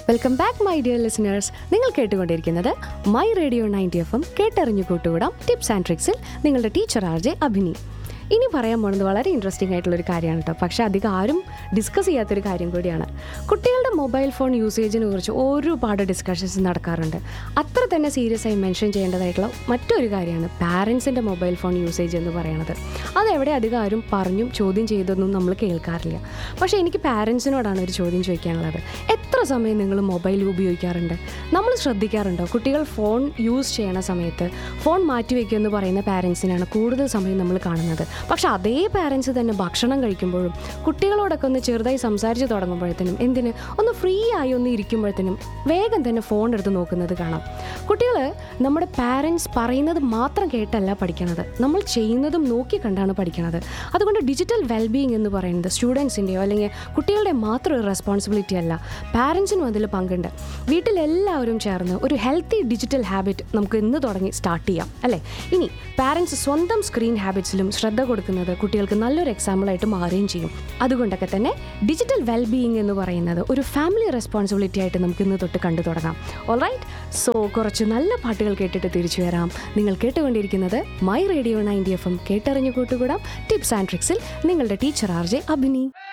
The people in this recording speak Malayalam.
welcome back my dear listeners നിങ്ങൾ കേട്ടുകൊണ്ടിരിക്കുന്നത് my radio ninety F M കേട്ടറിഞ്ഞു കൂട്ടുകൂടാം ടിപ്സ് ആൻഡ് ട്രിക്സിൽ നിങ്ങളുടെ ടീച്ചർ ആർ ജെ അഭിനി ഇനി പറയാൻ പോകുന്നത് വളരെ ഇൻട്രസ്റ്റിംഗ് ആയിട്ടുള്ളൊരു കാര്യമാണ് കേട്ടോ പക്ഷേ അധികം ആരും ഡിസ്കസ് ചെയ്യാത്തൊരു കാര്യം കൂടിയാണ് കുട്ടികളുടെ മൊബൈൽ ഫോൺ യൂസേജിനെ കുറിച്ച് ഒരുപാട് ഡിസ്കഷൻസ് നടക്കാറുണ്ട് അത്ര തന്നെ സീരിയസ് ആയി മെൻഷൻ ചെയ്യേണ്ടതായിട്ടുള്ള മറ്റൊരു കാര്യമാണ് പാരൻസിൻ്റെ മൊബൈൽ ഫോൺ യൂസേജ് എന്ന് പറയുന്നത് അതെവിടെ അധികം ആരും പറഞ്ഞും ചോദ്യം ചെയ്തൊന്നും നമ്മൾ കേൾക്കാറില്ല പക്ഷേ എനിക്ക് പാരൻസിനോടാണ് ഒരു ചോദ്യം ചോദിക്കാനുള്ളത് എത്ര സമയം നിങ്ങൾ മൊബൈൽ ഉപയോഗിക്കാറുണ്ട് നമ്മൾ ശ്രദ്ധിക്കാറുണ്ടോ കുട്ടികൾ ഫോൺ യൂസ് ചെയ്യണ സമയത്ത് ഫോൺ മാറ്റി വയ്ക്കുക എന്ന് പറയുന്ന പാരൻസിനാണ് കൂടുതൽ സമയം നമ്മൾ കാണുന്നത് പക്ഷെ അതേ പാരൻസ് തന്നെ ഭക്ഷണം കഴിക്കുമ്പോഴും കുട്ടികളോടൊക്കെ ഒന്ന് ചെറുതായി സംസാരിച്ച് തുടങ്ങുമ്പോഴത്തേനും എന്തിന് ഒന്ന് ഫ്രീ ആയി ഒന്ന് ഇരിക്കുമ്പോഴത്തേനും വേഗം തന്നെ ഫോൺ എടുത്ത് നോക്കുന്നത് കാണാം കുട്ടികൾ നമ്മുടെ പാരൻസ് പറയുന്നത് മാത്രം കേട്ടല്ല പഠിക്കണത് നമ്മൾ ചെയ്യുന്നതും നോക്കി കണ്ടാണ് പഠിക്കണത് അതുകൊണ്ട് ഡിജിറ്റൽ വെൽബീയിങ് എന്ന് പറയുന്നത് സ്റ്റുഡൻസിൻ്റെയോ അല്ലെങ്കിൽ കുട്ടികളുടെ മാത്രം ഒരു റെസ്പോൺസിബിലിറ്റി അല്ല പാരൻസിനും അതിൽ പങ്കുണ്ട് വീട്ടിലെല്ലാവരും ചേർന്ന് ഒരു ഹെൽത്തി ഡിജിറ്റൽ ഹാബിറ്റ് നമുക്ക് ഇന്ന് തുടങ്ങി സ്റ്റാർട്ട് ചെയ്യാം അല്ലേ ഇനി പാരൻസ് സ്വന്തം സ്ക്രീൻ ഹാബിറ്റ്സിലും ശ്രദ്ധ കൊടുക്കുന്നത് കുട്ടികൾക്ക് നല്ലൊരു എക്സാമ്പിളായിട്ട് മാറുകയും ചെയ്യും അതുകൊണ്ടൊക്കെ തന്നെ ഡിജിറ്റൽ വെൽബീയിങ് എന്ന് പറയുന്നത് ഒരു ഫാമിലി റെസ്പോൺസിബിലിറ്റി ആയിട്ട് നമുക്ക് ഇന്ന് തൊട്ട് കണ്ടു തുടങ്ങാം ഓൾറൈറ്റ് സോ കുറച്ച് നല്ല പാട്ടുകൾ കേട്ടിട്ട് തിരിച്ചു വരാം നിങ്ങൾ കേട്ടുകൊണ്ടിരിക്കുന്നത് my radio ninety F M കേട്ടറിഞ്ഞു കൂട്ടുകൂടാം ടിപ്സ് ആൻഡ് ട്രിക്സിൽ നിങ്ങളുടെ ടീച്ചർ ആർ ജെ അഭിനി